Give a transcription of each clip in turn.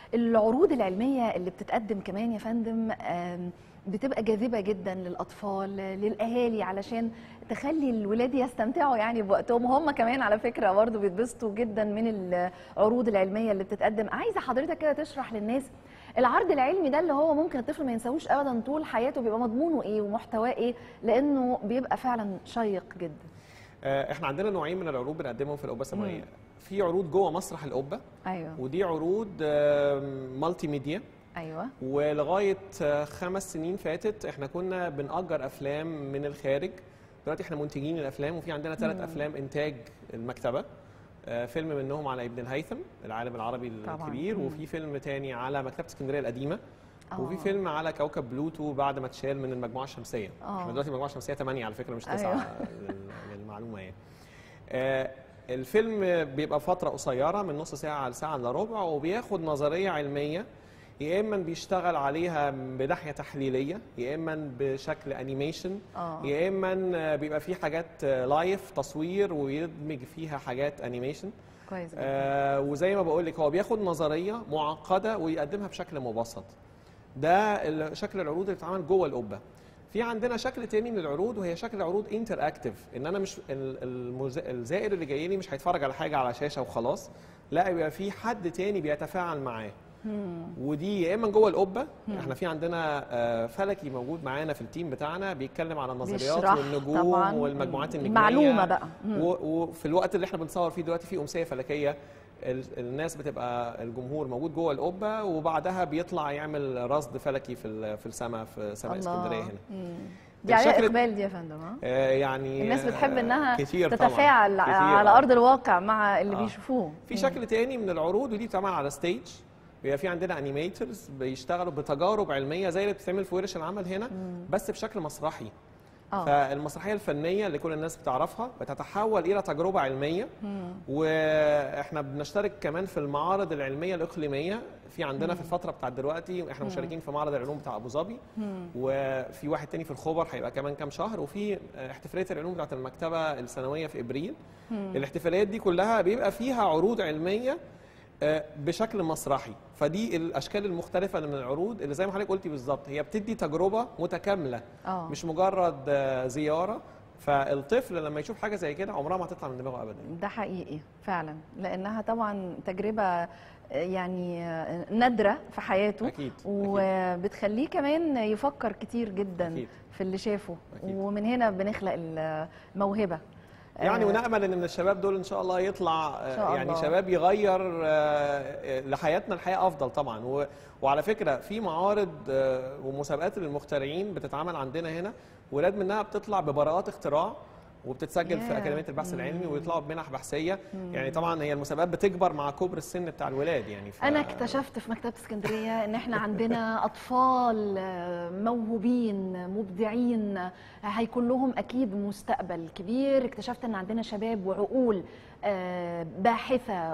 العروض العلميه اللي بتتقدم كمان يا فندم آم، بتبقى جاذبه جدا للاطفال للاهالي علشان تخلي الولاد يستمتعوا يعني بوقتهم وهم كمان على فكره برضه بيتبسطوا جدا من العروض العلميه اللي بتتقدم عايزه حضرتك كده تشرح للناس العرض العلمي ده اللي هو ممكن الطفل ما ينساهوش ابدا طول حياته بيبقى مضمونه ايه ومحتواه ايه لانه بيبقى فعلا شيق جدا آه، احنا عندنا نوعين من العروض بنقدمهم في القبه السماويه في عروض جوه مسرح القبه ايوه ودي عروض آه، مالتي ميديا ايوه ولغايه آه، خمس سنين فاتت احنا كنا بنأجر افلام من الخارج دلوقتي احنا منتجين الافلام وفي عندنا ثلاث افلام انتاج المكتبه آه، فيلم منهم على ابن الهيثم العالم العربي طبعاً. الكبير مم. وفي فيلم تاني على مكتبه اسكندريه القديمه آه. وفي فيلم على كوكب بلوتو بعد ما اتشال من المجموعه الشمسيه آه. احنا دلوقتي المجموعه الشمسيه 8 على فكره مش 9 أيوة. لل- للمعلومه يعني آه، الفيلم بيبقى فترة قصيرة من نص ساعة لساعة إلا ربع وبياخد نظرية علمية يا إما بيشتغل عليها بناحية تحليلية يا إما بشكل أنيميشن اه يا إما بيبقى فيه حاجات لايف تصوير ويدمج فيها حاجات أنيميشن كويس جدا آه وزي ما بقول لك هو بياخد نظرية معقدة ويقدمها بشكل مبسط ده ال- شكل العروض اللي بتتعمل جوه القبه في عندنا شكل تاني من العروض وهي شكل عروض انتر اكتف ان انا مش ال- المز- الزائر اللي جاي لي مش هيتفرج على حاجه على شاشه وخلاص لا بيبقى في حد تاني بيتفاعل معاه ودي يا اما جوه القبه احنا في عندنا آه، فلكي موجود معانا في التيم بتاعنا بيتكلم على النظريات بيشرح والنجوم طبعاً. والمجموعات النجميه معلومة بقى. مم. و- وفي الوقت اللي احنا بنصور فيه دلوقتي في امسيه فلكيه ال- الناس بتبقى الجمهور موجود جوه القبه وبعدها بيطلع يعمل رصد فلكي في ال- في السماء في سماء اسكندريه هنا مم. دي عليها الشكل- اقبال دي يا فندم ها آه، يعني الناس بتحب آه، انها كتير طبعاً. تتفاعل كتير، على آه. ارض الواقع مع اللي آه. بيشوفوه في شكل تاني من العروض ودي بتتعمل على ستيج بيبقى في عندنا انيميترز بيشتغلوا بتجارب علميه زي اللي بتتعمل في ورش العمل هنا بس بشكل مسرحي اه فالمسرحيه الفنيه اللي كل الناس بتعرفها بتتحول الى تجربه علميه واحنا بنشترك كمان في المعارض العلميه الاقليميه في عندنا في الفتره بتاعت دلوقتي احنا مشاركين في معرض العلوم بتاع ابو ظبي وفي واحد تاني في الخبر هيبقى كمان كام شهر وفي احتفاليه العلوم بتاعت المكتبه السنويه في ابريل الاحتفاليات دي كلها بيبقى فيها عروض علميه آه، بشكل مسرحي فدي الاشكال المختلفه اللي من العروض اللي زي ما حضرتك قلتي بالظبط هي بتدي تجربه متكامله اه مش مجرد آه، زياره فالطفل لما يشوف حاجه زي كده عمرها ما هتطلع من دماغه ابدا ده حقيقي فعلا لانها طبعا تجربه آه، يعني آه، نادره في حياته اكيد وبتخليه كمان يفكر كتير جدا أكيد. في اللي شافه أكيد. ومن هنا بنخلق الموهبه يعني آه، ونامل ان من الشباب دول ان شاء الله يطلع آه، شاء يعني الله. شباب يغير آه، آه، لحياتنا الحياه افضل طبعا و- وعلى فكره في معارض آه، ومسابقات للمخترعين بتتعمل عندنا هنا ولاد منها بتطلع ببراءات اختراع وبتتسجل في ياه. اكاديميه البحث العلمي ويطلعوا بمنح بحثيه يعني طبعا هي المسابقات بتكبر مع كبر السن بتاع الولاد يعني ف... انا اكتشفت في مكتبه اسكندريه ان احنا عندنا اطفال آه، موهوبين مبدعين آه، هيكون لهم اكيد مستقبل كبير اكتشفت ان عندنا شباب وعقول آه، باحثه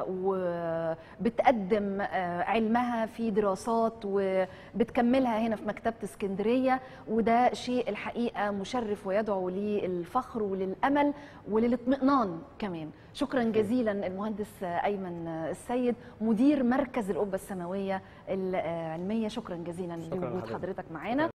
وبتقدم آه، علمها في دراسات وبتكملها هنا في مكتبه اسكندريه وده شيء الحقيقه مشرف ويدعو للفخر وللامل وللاطمئنان كمان شكرا جزيلا المهندس ايمن السيد مدير مركز القبه السماويه العلميه شكرا جزيلا شكراً لوجود لحضرتك. حضرتك معانا